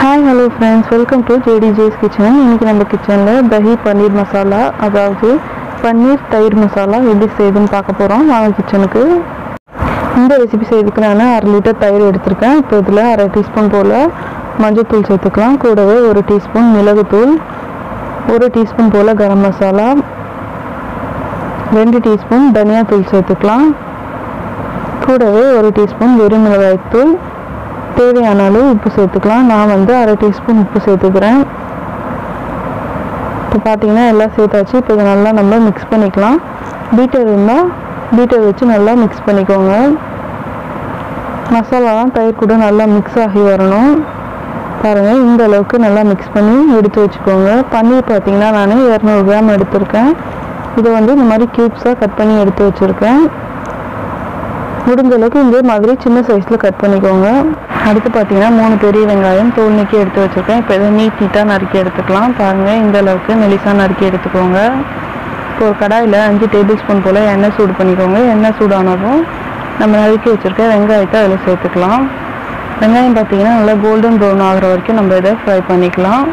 hi hello friends welcome to JDJ's kitchen இன்றைக்கி நம்ம கிச்சனில் தஹி பன்னீர் மசாலா அதாவது பன்னீர் தயிர் மசாலா எப்படி செய்யுதுன்னு பார்க்க போகிறோம் வாங்க கிச்சனுக்கு இந்த ரெசிபி செய்யறதுக்கு நான் அரை லிட்டர் தயிர் எடுத்திருக்கேன் இப்போ இதில் அரை டீஸ்பூன் போல் மஞ்சள்தூள் சேர்த்துக்கலாம் கூடவே ஒரு டீஸ்பூன் மிளகுத்தூள் ஒரு டீஸ்பூன் போல் கரம் மசாலா ரெண்டு டீஸ்பூன் தனியாத்தூள் சேர்த்துக்கலாம் கூடவே ஒரு டீஸ்பூன் வெறும் மிளகாய்த்தூள் தேவையான அளவு உப்பு சேர்த்துக்கலாம் நான் வந்து அரை டீஸ்பூன் உப்பு சேர்த்துக்கிறேன் இப்போ பார்த்தீங்கன்னா எல்லாம் சேர்த்தாச்சு இப்போ இதை நல்லா நம்ம மிக்ஸ் பண்ணிக்கலாம் பீட்டர் இருந்தால் பீட்டர் வச்சு நல்லா மிக்ஸ் பண்ணிக்கோங்க மசாலாலாம் தயிர் கூட நல்லா மிக்ஸ் ஆகி வரணும் பாருங்கள் இந்த அளவுக்கு நல்லா மிக்ஸ் பண்ணி எடுத்து வச்சுக்கோங்க பன்னீர் பார்த்தீங்கன்னா நான் இரநூறு கிராம் எடுத்திருக்கேன் இதை வந்து இந்த மாதிரி க்யூப்ஸாக கட் பண்ணி எடுத்து வச்சுருக்கேன் முடிஞ்ச அளவுக்கு இதே மாதிரி சின்ன சைஸில் கட் பண்ணிக்கோங்க அடுத்து பார்த்தீங்கன்னா மூணு பெரிய வெங்காயம் தோல் நீக்கி எடுத்து வச்சுருக்கேன் இப்போ இதை நீட் நீட்டாக நறுக்கி எடுத்துக்கலாம் பாருங்கள் இந்த அளவுக்கு மெலிசாக நறுக்கி எடுத்துக்கோங்க இப்போ ஒரு கடாயில் அஞ்சு டேபிள் ஸ்பூன் போல் எண்ணெய் சூடு பண்ணிக்கோங்க எண்ணெய் சூடானதும் நம்ம நறுக்கி வச்சுருக்க வெங்காயத்தை அதில் சேர்த்துக்கலாம் வெங்காயம் பார்த்தீங்கன்னா நல்லா கோல்டன் ப்ரௌன் ஆகிற வரைக்கும் நம்ம இதை ஃப்ரை பண்ணிக்கலாம்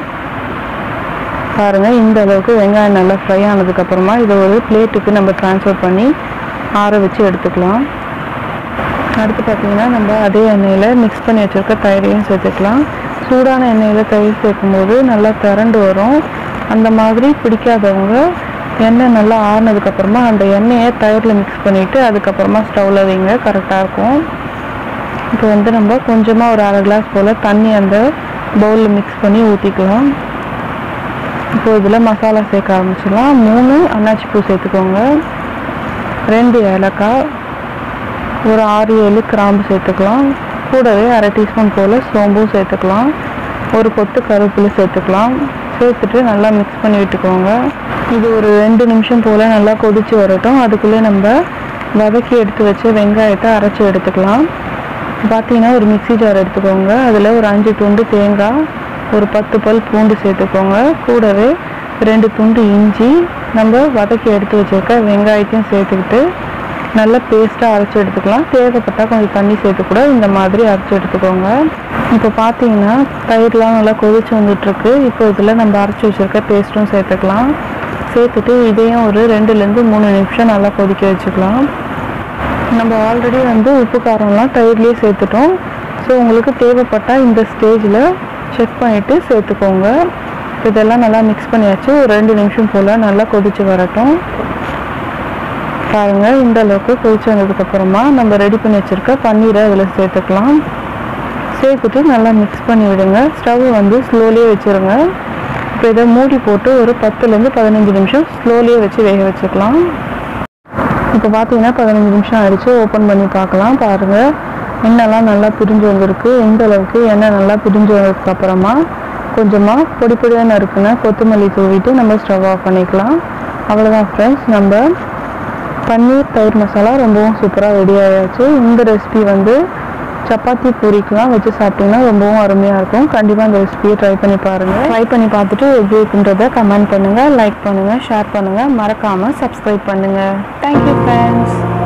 பாருங்கள் இந்த அளவுக்கு வெங்காயம் நல்லா ஃப்ரை ஆனதுக்கப்புறமா இதை ஒரு பிளேட்டுக்கு நம்ம ட்ரான்ஸ்ஃபர் பண்ணி ஆற வச்சு எடுத்துக்கலாம் அடுத்து பார்த்தீங்கன்னா நம்ம அதே எண்ணெயில் மிக்ஸ் பண்ணி வச்சுருக்க தயிரையும் சேர்த்துக்கலாம் சூடான எண்ணெயில் தயிர் சேர்க்கும்போது நல்லா திரண்டு வரும் அந்த மாதிரி பிடிக்காதவங்க எண்ணெய் நல்லா ஆறுனதுக்கப்புறமா அந்த எண்ணெயை தயிரில் மிக்ஸ் பண்ணிவிட்டு அதுக்கப்புறமா ஸ்டவ்வில் வைங்க கரெக்டாக இருக்கும் இப்போ வந்து நம்ம கொஞ்சமாக ஒரு அரை கிளாஸ் போல் தண்ணி அந்த பவுலில் மிக்ஸ் பண்ணி ஊற்றிக்கலாம் இப்போ இதில் மசாலா சேர்க்க ஆரம்பிச்சிடலாம் மூணு அன்னாச்சி பூ சேர்த்துக்கோங்க ரெண்டு ஏலக்காய் ஒரு ஆறு ஏழு கிராம்பு சேர்த்துக்கலாம் கூடவே அரை டீஸ்பூன் போல் சோம்பும் சேர்த்துக்கலாம் ஒரு கொத்து கருவேப்பிலை சேர்த்துக்கலாம் சேர்த்துட்டு நல்லா மிக்ஸ் பண்ணி விட்டுக்கோங்க இது ஒரு ரெண்டு நிமிஷம் போல் நல்லா கொதித்து வரட்டும் அதுக்குள்ளே நம்ம வதக்கி எடுத்து வச்சு வெங்காயத்தை அரைச்சி எடுத்துக்கலாம் பார்த்தீங்கன்னா ஒரு மிக்ஸி ஜார் எடுத்துக்கோங்க அதில் ஒரு அஞ்சு துண்டு தேங்காய் ஒரு பத்து பல் பூண்டு சேர்த்துக்கோங்க கூடவே ரெண்டு துண்டு இஞ்சி நம்ம வதக்கி எடுத்து வச்சுருக்க வெங்காயத்தையும் சேர்த்துக்கிட்டு நல்லா பேஸ்ட்டாக அரைச்சி எடுத்துக்கலாம் தேவைப்பட்டால் கொஞ்சம் தண்ணி சேர்த்து கூட இந்த மாதிரி அரைச்சி எடுத்துக்கோங்க இப்போ பார்த்தீங்கன்னா தயிர்லாம் நல்லா கொதிச்சு வந்துட்டுருக்கு இப்போ இதில் நம்ம அரைச்சி வச்சுருக்க பேஸ்ட்டும் சேர்த்துக்கலாம் சேர்த்துட்டு இதையும் ஒரு ரெண்டுலேருந்து மூணு நிமிஷம் நல்லா கொதிக்க வச்சுக்கலாம் நம்ம ஆல்ரெடி வந்து உப்பு காரம்லாம் தயிர்லேயே சேர்த்துட்டோம் ஸோ உங்களுக்கு தேவைப்பட்டால் இந்த ஸ்டேஜில் செக் பண்ணிவிட்டு சேர்த்துக்கோங்க இதெல்லாம் நல்லா மிக்ஸ் பண்ணியாச்சு ஒரு ரெண்டு நிமிஷம் போல் நல்லா கொதிச்சு வரட்டும் பாருங்கள் இந்த அளவுக்கு கொதிச்சு வந்ததுக்கப்புறமா நம்ம ரெடி பண்ணி வச்சுருக்க பன்னீரை அதில் சேர்த்துக்கலாம் சேர்த்துட்டு நல்லா மிக்ஸ் பண்ணி விடுங்க ஸ்டவ் வந்து ஸ்லோலியே வச்சுருங்க இப்போ இதை மூடி போட்டு ஒரு பத்துலேருந்து பதினஞ்சு நிமிஷம் ஸ்லோலியே வச்சு வேக வச்சுக்கலாம் இப்போ பார்த்தீங்கன்னா பதினஞ்சு நிமிஷம் ஆயிடுச்சு ஓப்பன் பண்ணி பார்க்கலாம் பாருங்கள் எண்ணெய்லாம் நல்லா பிரிஞ்சு வந்திருக்கு எந்த அளவுக்கு எண்ணெய் நல்லா பிரிஞ்சு வந்ததுக்கு அப்புறமா கொஞ்சமாக பொடி பொடியாக நறுக்குன கொத்தமல்லி தூவிட்டு நம்ம ஸ்டவ் ஆஃப் பண்ணிக்கலாம் அவ்வளோதான் ஃப்ரெண்ட்ஸ் நம்ம பன்னீர் தயிர் மசாலா ரொம்பவும் சூப்பராக ரெடி ஆயாச்சு இந்த ரெசிபி வந்து சப்பாத்தி பூரிக்கெலாம் வச்சு சாப்பிட்டிங்கன்னா ரொம்பவும் அருமையாக இருக்கும் கண்டிப்பாக இந்த ரெசிபியை ட்ரை பண்ணி பாருங்கள் ட்ரை பண்ணி பார்த்துட்டு எப்படி இருக்குன்றதை கமெண்ட் பண்ணுங்கள் லைக் பண்ணுங்கள் ஷேர் பண்ணுங்கள் மறக்காமல் சப்ஸ்கிரைப் பண்ணுங்கள் தேங்க்யூ ஃப்ரெண்ட்ஸ்